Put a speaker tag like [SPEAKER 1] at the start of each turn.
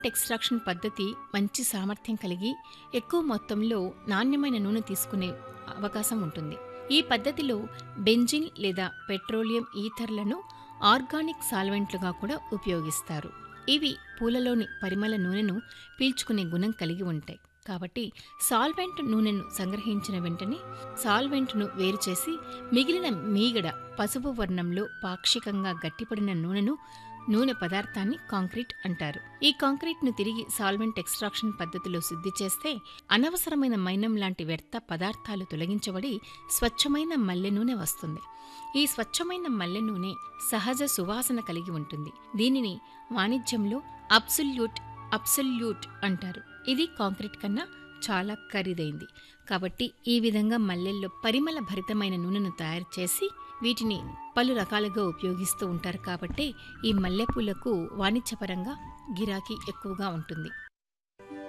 [SPEAKER 1] extraction పద్ధతి మంచి సామర్థ్యం కలిగి ఎక్కువ మొత్తంలో నాణ్యమైన నూనె తీసుకునే అవకాశం ఉంటుంది ఈ పద్ధతిలో బెంజిన్ లేదా పెట్రోలియం ఈథర్లను ఆర్గానిక్ సాల్వెంట్లుగా కూడా ఉపయోగిస్తారు ఇవి పూలలోని పరిమళ నూనెను పీల్చుకునే గుణం కలిగి ఉంటాయి కాబట్టి సాల్వెంట్ నూనెను సంగ్రహించిన వెంటనే సాల్వెంట్ను వేరు చేసి మిగిలిన మీగడ పసుపు వర్ణంలో పాక్షికంగా గట్టిపడిన నూనెను నూనె పదార్థాన్ని కాంక్రీట్ అంటారు ఈ కాంక్రీట్ను తిరిగి సాల్వెంట్ ఎక్స్ట్రాక్షన్ పద్ధతిలో శుద్ధి చేస్తే అనవసరమైన మైనం లాంటి వ్యర్థ పదార్థాలు తొలగించబడి స్వచ్ఛమైన మల్లె నూనె వస్తుంది ఈ స్వచ్ఛమైన మల్లె నూనె సహజ సువాసన కలిగి ఉంటుంది దీనిని వాణిజ్యంలో అబ్సల్యూట్ అబ్సల్యూట్ అంటారు ఇది కాంక్రీట్ కన్నా చాలా ఖరీదైంది కాబట్టి ఈ విధంగా మల్లెల్లో పరిమళ భరితమైన నూనెను తయారు చేసి వీటిని పలు రకాలుగా ఉపయోగిస్తూ ఉంటారు కాబట్టి ఈ మల్లెపూలకు వాణిజ్యపరంగా గిరాకీ ఎక్కువగా ఉంటుంది